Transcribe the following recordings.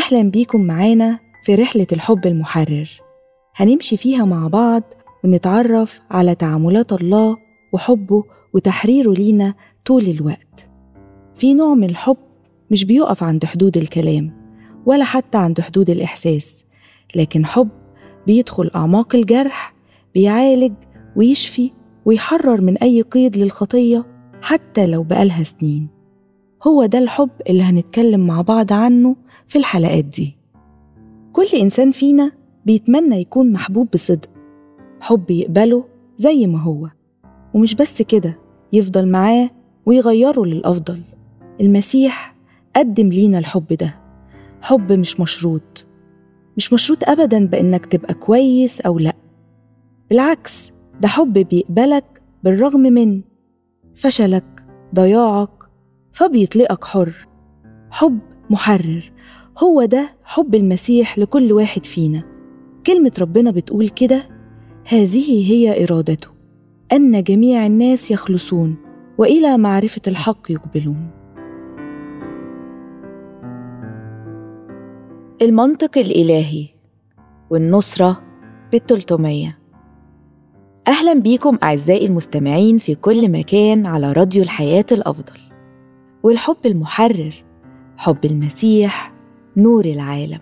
أهلا بيكم معانا في رحلة الحب المحرر هنمشي فيها مع بعض ونتعرف على تعاملات الله وحبه وتحريره لينا طول الوقت في نوع من الحب مش بيقف عند حدود الكلام ولا حتى عند حدود الإحساس لكن حب بيدخل أعماق الجرح بيعالج ويشفي ويحرر من أي قيد للخطية حتى لو بقالها سنين هو ده الحب اللي هنتكلم مع بعض عنه في الحلقات دي كل إنسان فينا بيتمنى يكون محبوب بصدق حب يقبله زي ما هو ومش بس كده يفضل معاه ويغيره للأفضل المسيح قدم لينا الحب ده حب مش مشروط مش مشروط أبدا بإنك تبقى كويس أو لأ بالعكس ده حب بيقبلك بالرغم من فشلك ضياعك فبيطلقك حر حب محرر هو ده حب المسيح لكل واحد فينا كلمة ربنا بتقول كده هذه هي إرادته أن جميع الناس يخلصون وإلى معرفة الحق يقبلون المنطق الإلهي والنصرة بالتلتمية أهلا بيكم أعزائي المستمعين في كل مكان على راديو الحياة الأفضل والحب المحرر حب المسيح نور العالم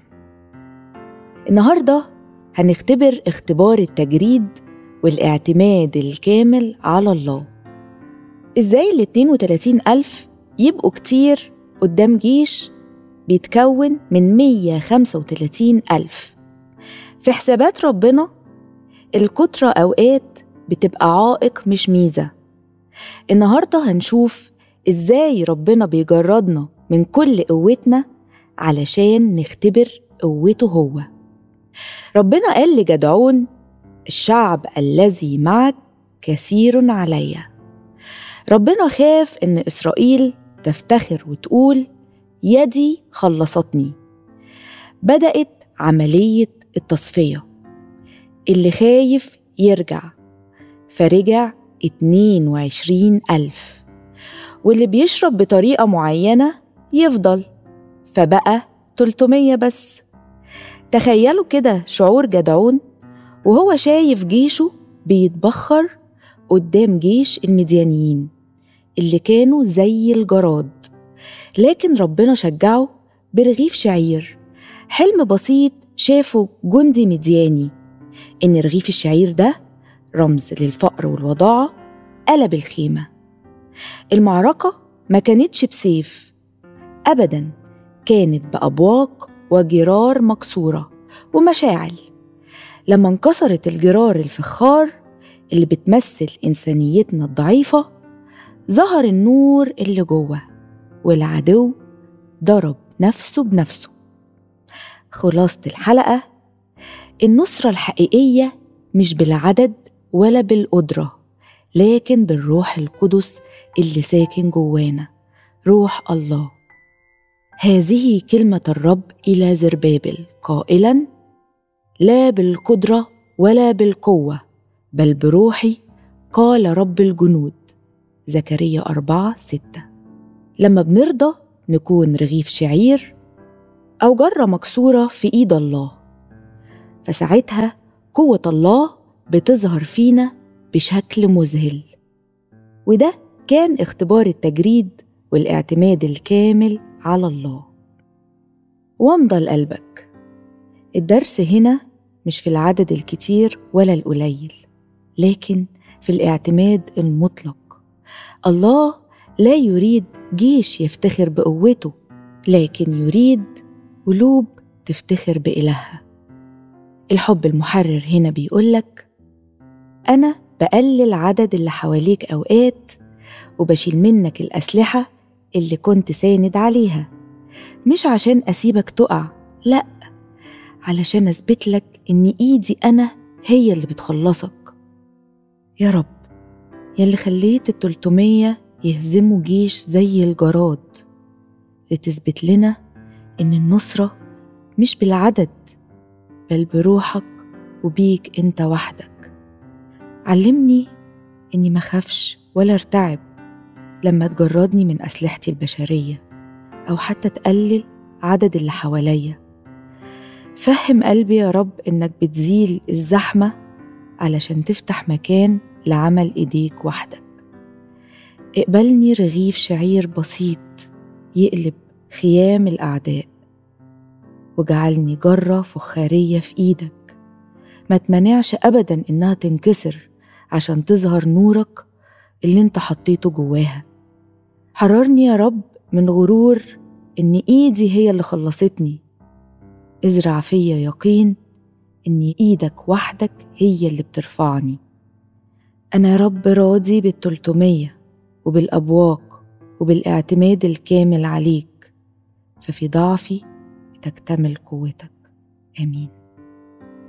النهارده هنختبر اختبار التجريد والاعتماد الكامل على الله ازاي ال 32 ألف يبقوا كتير قدام جيش بيتكون من 135 ألف في حسابات ربنا الكترة أوقات بتبقى عائق مش ميزة النهاردة هنشوف إزاي ربنا بيجردنا من كل قوتنا علشان نختبر قوته هو ربنا قال لجدعون الشعب الذي معك كثير علي ربنا خاف ان اسرائيل تفتخر وتقول يدي خلصتني بدات عمليه التصفيه اللي خايف يرجع فرجع 22 ألف واللي بيشرب بطريقة معينة يفضل فبقى 300 بس تخيلوا كده شعور جدعون وهو شايف جيشه بيتبخر قدام جيش المديانيين اللي كانوا زي الجراد لكن ربنا شجعه برغيف شعير حلم بسيط شافه جندي مدياني إن رغيف الشعير ده رمز للفقر والوضاعة قلب الخيمة المعركة ما كانتش بسيف أبدا كانت بأبواق وجرار مكسورة ومشاعل لما انكسرت الجرار الفخار اللي بتمثل إنسانيتنا الضعيفة ظهر النور اللي جوه والعدو ضرب نفسه بنفسه خلاصة الحلقة النصرة الحقيقية مش بالعدد ولا بالقدرة لكن بالروح القدس اللي ساكن جوانا روح الله هذه كلمة الرب إلى زربابل قائلا لا بالقدرة ولا بالقوة بل بروحي قال رب الجنود زكريا أربعة ستة لما بنرضى نكون رغيف شعير أو جرة مكسورة في إيد الله فساعتها قوة الله بتظهر فينا بشكل مذهل وده كان اختبار التجريد والاعتماد الكامل على الله وامضى لقلبك الدرس هنا مش في العدد الكتير ولا القليل لكن في الاعتماد المطلق الله لا يريد جيش يفتخر بقوته لكن يريد قلوب تفتخر بإلهها الحب المحرر هنا بيقولك أنا بقلل عدد اللي حواليك أوقات وبشيل منك الأسلحة اللي كنت ساند عليها مش عشان أسيبك تقع لأ علشان أثبت لك إن إيدي أنا هي اللي بتخلصك يا رب يلي خليت التلتمية يهزموا جيش زي الجراد لتثبت لنا إن النصرة مش بالعدد بل بروحك وبيك أنت وحدك علمني إني مخافش ولا ارتعب لما تجردني من أسلحتي البشرية أو حتى تقلل عدد اللي حواليا فهم قلبي يا رب إنك بتزيل الزحمة علشان تفتح مكان لعمل إيديك وحدك اقبلني رغيف شعير بسيط يقلب خيام الأعداء وجعلني جرة فخارية في إيدك ما تمنعش أبدا إنها تنكسر عشان تظهر نورك اللي انت حطيته جواها حررني يا رب من غرور إن إيدي هي اللي خلصتني ازرع فيا يقين إن إيدك وحدك هي اللي بترفعني أنا يا رب راضي بالتلتمية وبالأبواق وبالاعتماد الكامل عليك ففي ضعفي تكتمل قوتك آمين